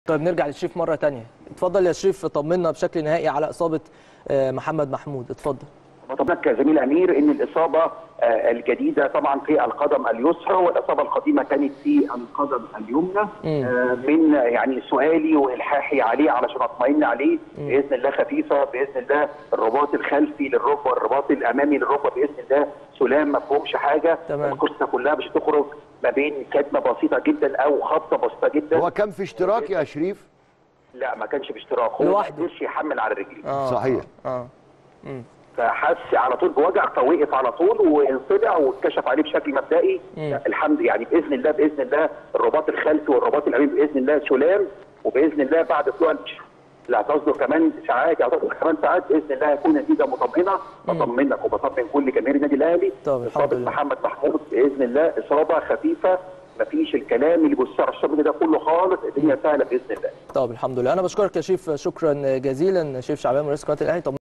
طيب نرجع للشريف مره تانية اتفضل يا شريف طمنا بشكل نهائي على اصابه آه، محمد محمود اتفضل طبعا يا زميل امير ان الاصابه آه، الجديده طبعا في القدم اليسرى والاصابه القديمه كانت في القدم اليمنى آه، من يعني سؤالي والحاحي عليه علشان اطمئن عليه باذن الله خفيفه باذن الله الرباط الخلفي للركبه الرباط الامامي للركبه باذن الله سلام ما فيهمش حاجه تمام. القصه كلها مش هتخرج ما بين كدمه بسيطه جدا او خبطه بسيطه جدا هو كان في اشتراك يا شريف لا ما كانش باشتراك هو لوحده. ما قدرش يحمل على رجليه اه صحيح. اه فحس على طول بوجع فوقف على طول وطلع واتكشف عليه بشكل مبدئي لا، الحمد يعني باذن الله باذن الله الرباط الخلفي والرباط الامامي باذن الله سلام وباذن الله بعد طلوع لا تصدر كمان ساعات هتصدر كمان ساعات باذن الله هيكون نتيجه مطمئنه بطمنك وبطمن كل جماهير النادي الاهلي طب الحمد إصابة لله. محمد محمود باذن الله اصابه خفيفه مفيش الكلام اللي بيبص على الشغل ده كله خالص الدنيا سهله باذن الله طب الحمد لله انا بشكرك يا شريف شكرا جزيلا شريف شعبان رئيس قناه الاهلي طب